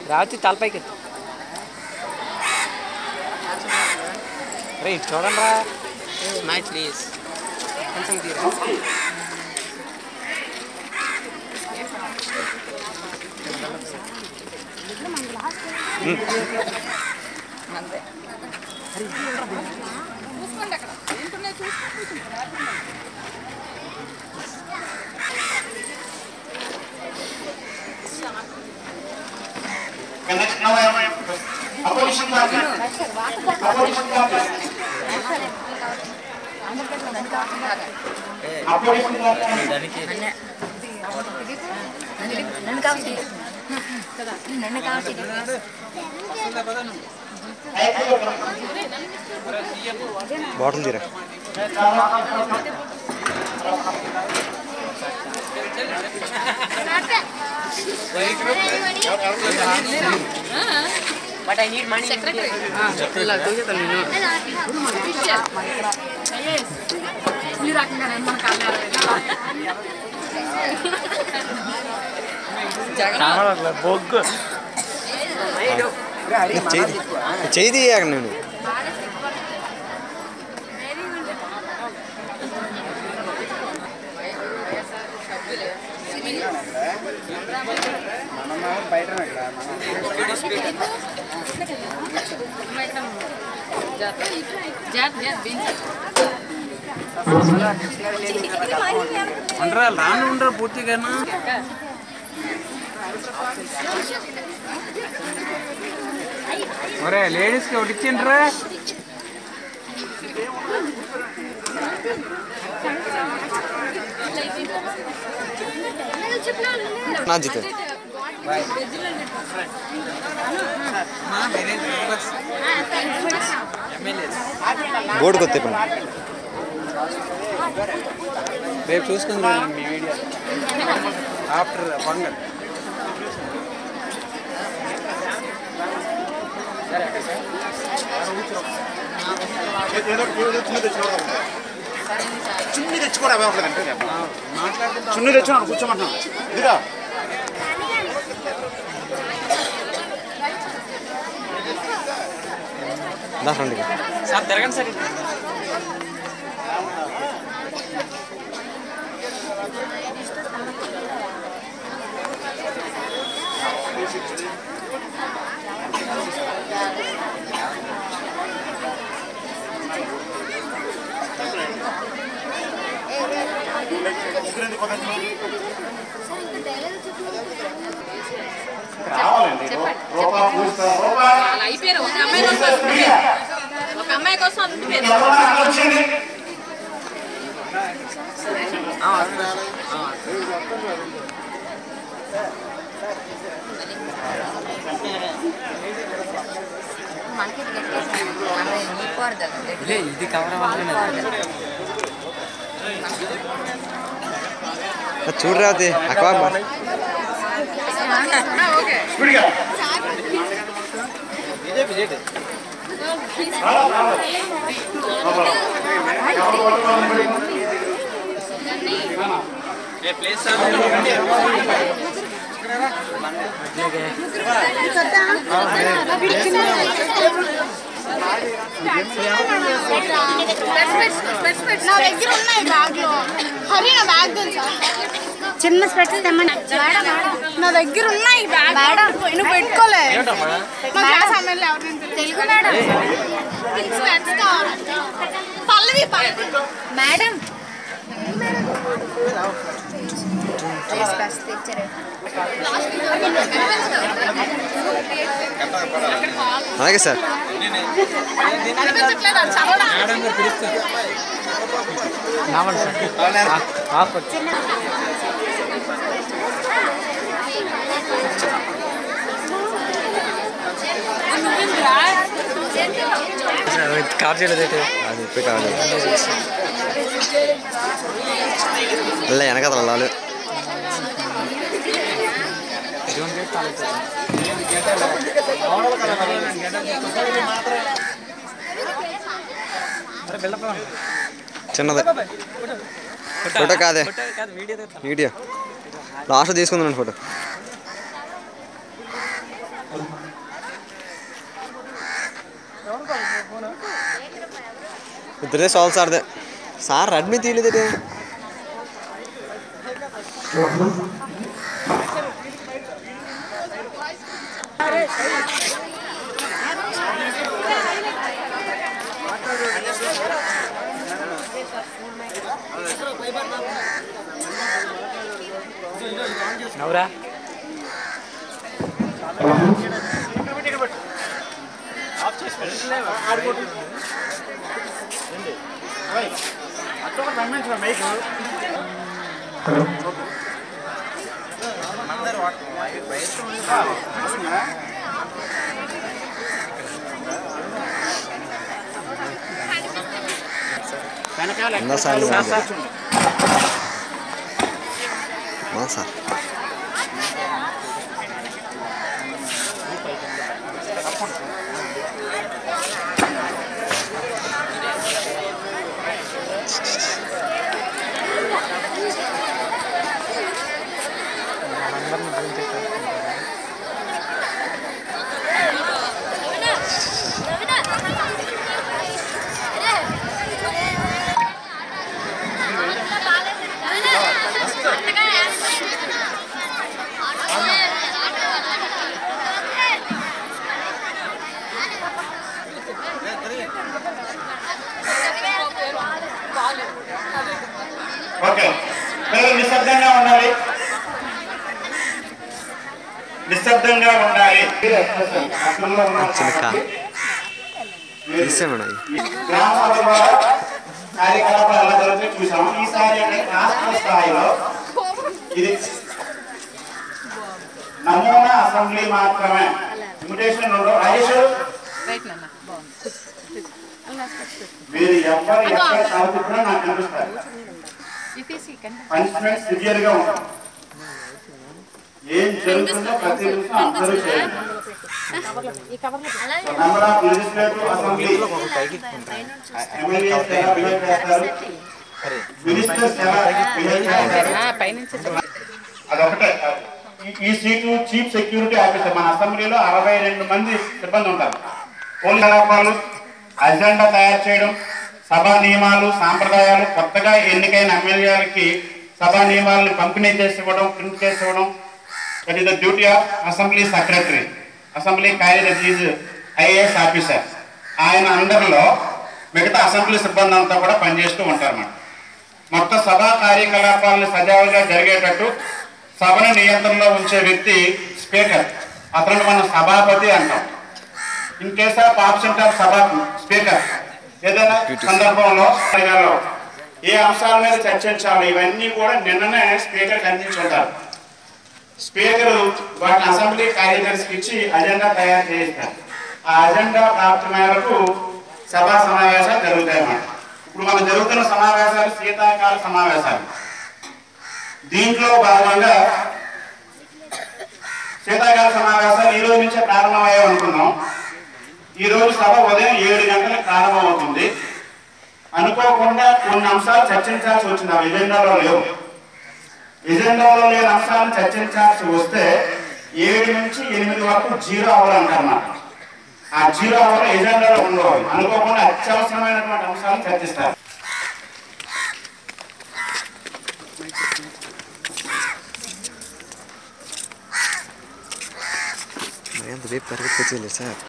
రాత్రి తలపైకి ఎత్తు రే ఇటు చూడండి రా మ్యాచ్ ప్లీజ్ కొంచెం తీరా Next, now I have opposition party. Opposition party. Opposition party. నన్ను కావచ్చు నన్ను కావచ్చు బాటిల్ తీరా బట్ ఐ నీడ్ మనీ ఇలా చూసేస్తాను నేను బొగ్గు చేయి చేయి తీయక నేను ఉండరా రాను ఉండరా పూర్తిగా ఒరే లేడీస్కి ఒకటి ఇచ్చిండ్రా నా జీతే బోర్డు కొత్త ఇప్పుడు రేపు చూసుకుందాం మీ వీడియో ఆఫ్టర్ పొంగల్ చున్ని తెచ్చుకోవడం అవ్వట్లేదంటే చున్ని తెచ్చుకున్నాను కూర్చోమంటున్నాను ఇదిగా నా ఫ్రెండ్కి సార్ తిరగండి సార్ రావాలండి రూపాయి పూస్తారు రూపాయి అలా అయిపోయారు ఒక అమ్మాయి కోసం ఉండిపోయారు. ఒక అమ్మాయి కోసం ఉండిపోయారు ఎవరు వచ్చింది మనకి నీకోరదు ఇది కవర్ అవ్వాలి చూడరా అది అక్వా స్పీడ్గా ప్లేస్ నా దగ్గర ఉన్నాయి బ్యాగ్ లో హరి నా బ్యాగ్ తెలుసా చిన్న స్పెట్స్ తెమ్మని నా దగ్గర ఉన్నాయి బ్యాగ్ నువ్వు పెట్టుకోలే మా క్లాస్ అమ్మాయిలు ఎవరిని తెలుగు మేడం స్పెట్స్ కావాలి పల్లవి పల్లవి మేడం తెచ్చారు అలాగే సార్ కనిపించట్లేదు అది చదవడం మేడం గారు పిలుస్తారు నావల్ సార్ ఆఫ్ కార్ చేయలేదు అది ఇప్పటి కావాలి అల్ల వెనకదల లాలు చిన్నది ఫోటో కాదే వీడియో లాస్ట్ తీసుకుందాం ఫోటో ఇద్దరే సాల్వ్ సార్దే సార్ రెడ్మీ తీయలేదే నవ్వురా అక్కడ పంపించిన మైక్ వెనకాల ఉందా సార్ ఎక్కడ సార్ సార్ చూడండి. అవును సార్ ఓకే పిల్లలు నిశ్శబ్దంగా ఉండాలి నిశ్శబ్దంగా ఉండాలి అట్లలో ఉన్నారు చిలక కాబట్టి తీసే మేడం గ్రామాల ద్వారా కార్యకలాపాలు ఎలా జరుగుతాయో చూసాం ఈసారి అంటే రాష్ట్ర స్థాయిలో ఇది నమూనా అసెంబ్లీ మాత్రమే ఇన్విటేషన్ రాజేష్ మీరు ఎవరు ఎక్కడ సాగుతున్నా నాకు కనిపిస్తారు పనిష్మెంట్ సివియర్ గా ఉంటుంది ఏం జరుగుతుందో ప్రతి నిమిషం అబ్జర్వ్ చేయండి number of legislative assembly MLAs ఎలా బిహేవ్ చేస్తారు మినిస్టర్స్ ఎలా బిహేవ్ చేస్తారు అదొకటే ఈ- ఈ సీటు చీఫ్ సెక్యూరిటీ ఆఫీసర్ మన అసెంబ్లీలో అరవై రెండు మంది సిబ్బంది ఉంటారు పోలీస్ కలాపాలు అజెండా తయారు చేయడం సభా నియమాలు సాంప్రదాయాలు కొత్తగా ఎన్నికైన ఎమ్మెల్యేలకి సభా నియమాలను పంపిణీ చేసి ఇవ్వడం ప్రింట్ చేసి ఇవ్వడం that is the duty of assembly secretary assembly కార్యదర్శి ఈజ్ ఐఏఎస్ ఆఫీసర్ ఆయన అండర్లో మిగతా అసెంబ్లీ సిబ్బంది అంతా కూడా పనిచేస్తూ ఉంటారన్నమాట మొత్తం సభా కార్యకలాపాలను సజావుగా జరిగేటట్టు సభను నియంత్రణలో ఉంచే వ్యక్తి స్పీకర్ అతను మనం సభాపతి అంటాం in case of absent of సభ స్పీకర్ ఏదైనా సందర్భంలో సభలో ఏ అంశాల మీద చర్చించాలి ఇవన్నీ కూడా నిన్ననే స్పీకర్కి అందించుంటారు స్పీకర్ వాటిని అసెంబ్లీ కార్యదర్శికి ఇచ్చి అజెండా తయారు చేయిస్తారు ఆ అజెండా ప్రాప్తి మేరకు సభా సమావేశాలు జరుగుతాయి అన్నమాట ఇప్పుడు మనం జరుగుతున్న సమావేశాలు శీతాకాల సమావేశాలు దీంట్లో భాగంగా శీతాకాల సమావేశాలు ఈ రోజు నుంచే ప్రారంభమయ్యాయి అనుకున్నాం ఈ రోజు సభ ఉదయం ఏడు గంటలకు ప్రారంభమవుతుంది అనుకోకుండా కొన్ని అంశాలు చర్చించాల్సి వచ్చింది ఆ ఎజెండాలో లేవు ఎజెండాలో లేని అంశాలను చర్చించాల్సి వస్తే ఏడు నుంచి ఎనిమిది వరకు జీరో అవర్ అంటారన్నమాట ఆ జీరో అవర్ ఎజెండాలో ఉండవు అనుకోకుండా అత్యవసరమైనటువంటి అంశాలను చర్చిస్తారు మరి అంత రేపు పరిగెత్తుకొచ్చేయలేదు సార్